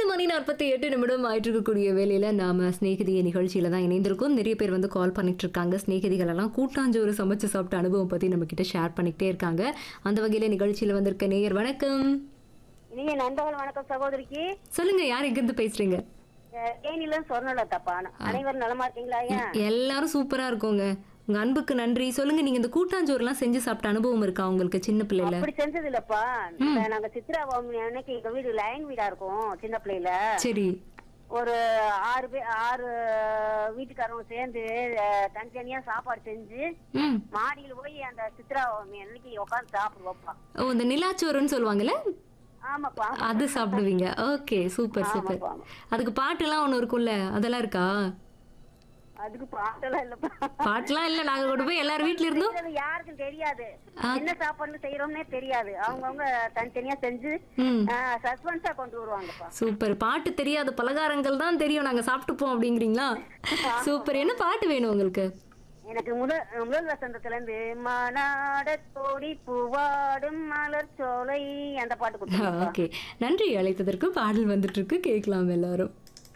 மணி நாற்பத்தி எட்டு நிமிடம் ஆயிட்டு இருக்கக்கூடிய வேலையில நாம ஸ்நேகிதிய நிகழ்ச்சியில தான் இணைந்திருக்கோம் நிறைய பேர் வந்து கால் பண்ணிட்டு இருக்காங்க ஸ்நேகிதிகள் எல்லாம் கூட்டாஞ்சோறு சமைச்சு சாப்பிட்ட அனுபவம் பத்தி நம்ம கிட்ட ஷேர் பண்ணிக்கிட்டே இருக்காங்க அந்த வகையில நிகழ்ச்சியில வந்திருக்க நேயர் வணக்கம் இனிய நண்பர்கள் வணக்கம் சகோதரிக்கு சொல்லுங்க யார் எங்கிருந்து பேசுறீங்க அஹ், தேனில சொர்ணல தப்பா அனைவரும் நலமா இருக்கீங்களா ஐயா எல்லாரும் சூப்பரா இருக்கோங்க உங்க அன்புக்கு நன்றி சொல்லுங்க நீங்க இந்த கூட்டாஞ்சோறுலாம் செஞ்சு சாப்பிட்ட அனுபவம் இருக்கா உங்களுக்கு சின்ன பிள்ளைல அப்படி செஞ்சது இல்லப்பா இந்த நாங்க சித்ரா பௌர்ணமி அன்னைக்கு எங்க வீடு லைன் வீடா இருக்கும் சின்ன பிள்ளையில சரி ஒரு ஆறு பேர் ஆறு வீட்டுக்காரங்க சேர்ந்து அஹ், தனித்தனியா சாப்பாடு செஞ்சு ம் மாடியில போய் அந்த சித்ரா பௌர்ணமி அன்னைக்கு உட்காந்து சாப்பிடுவோம்ப்பா ஓ இந்த நிலாச்சோறுன்னு சொல்லுவாங்கல்ல ஆமாப்பா அது சாப்பிடுவீங்க ஓகே சூப்பர் சூப்பர் ஆமாப்பா. அதுக்கு பாட்டுலாம் ஒண்ணு இருக்கும்ல அதெல்லாம் இருக்கா அதுக்கு பாட்டெல்லாம் இல்லப்பா பாட்டுலாம் இல்ல நாங்க கொண்டு போய் எல்லார் வீட்ல இருந்தோம் செய்யறது யாருக்கும் தெரியாது என்ன சாப்பாடு செய்யறோம்னே தெரியாது அவங்கவங்க தனித்தனியா செஞ்சு ம் சஸ்பென்ஸா கொண்டு வருவாங்கப்பா சூப்பர் பாட்டு தெரியாத பலகாரங்கள் தான் தெரியும் நாங்க சாப்பிட்டுப்போம் அப்படிங்கிறீங்களா சூப்பர் என்ன பாட்டு வேணும் உங்களுக்கு எனக்கு முதல் முதல் வசந்தத்துல இருந்து மனாட கோடி பூவாடும் மலர் சோலை அந்த பாட்டு கொடுத்தாங்க ஓகே நன்றி அழைத்ததற்கு பாடல் வந்துட்டு இருக்கு கேட்கலாம் எல்லாரும்